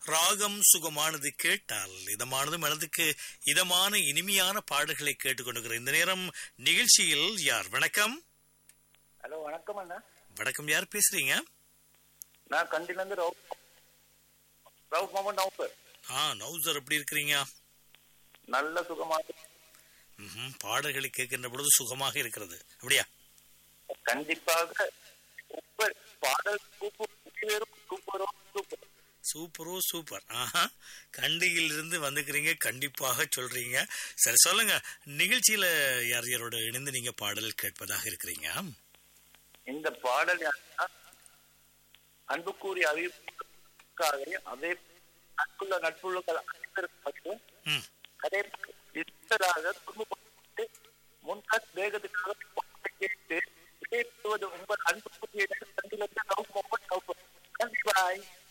ராகம் சுகமானது கேட்டால் இதமானது மனதுக்கு இதமான இனிமையான பாடல்களை கேட்டுக்கொண்டிருக்கிற இந்த நேரம் நிகழ்ச்சியில் யார் வணக்கம் ஹலோ வணக்கம் அண்ணா வணக்கம் யார் பேசுறீங்க நான் கண்டில இருந்து ரவுப் ரவுப் முகமது நவுஃபர் ஆ நௌசர் எப்படி இருக்கிறீங்க நல்ல சுகமாக ம்ஹும், பாடல்களை கேட்கின்ற பொழுது சுகமாக இருக்கிறது அப்படியா கண்டிப்பாக சூப்பர் பாடல் சூப்பர் சூப்பரும் சூப்பரும் சூப்பர் சூப்பரோ சூப்பர் ஆஹா கண்டியில் இருந்து வந்துக்கிறீங்க கண்டிப்பாக சொல்றீங்க சரி சொல்லுங்க நிகழ்ச்சியில யார் யாரோட இணைந்து நீங்க பாடல் கேட்பதாக இருக்கிறீங்க இந்த பாடல் யாருன்னா, அன்புக்கூறிய அறிவிப்புக்காக அதே நட்புள்ள நட்புள்ள அனைவருக்கும் ம் அதே இத்தராக துன்பப்பட்டு முன்கத் வேகத்துக்காக கேட்டு விடைபெறுவது உங்கள் அன்புக்குரிய கண்டிலிருந்து ரவுப் முகமது நவுஃபர் நன்றி பாய்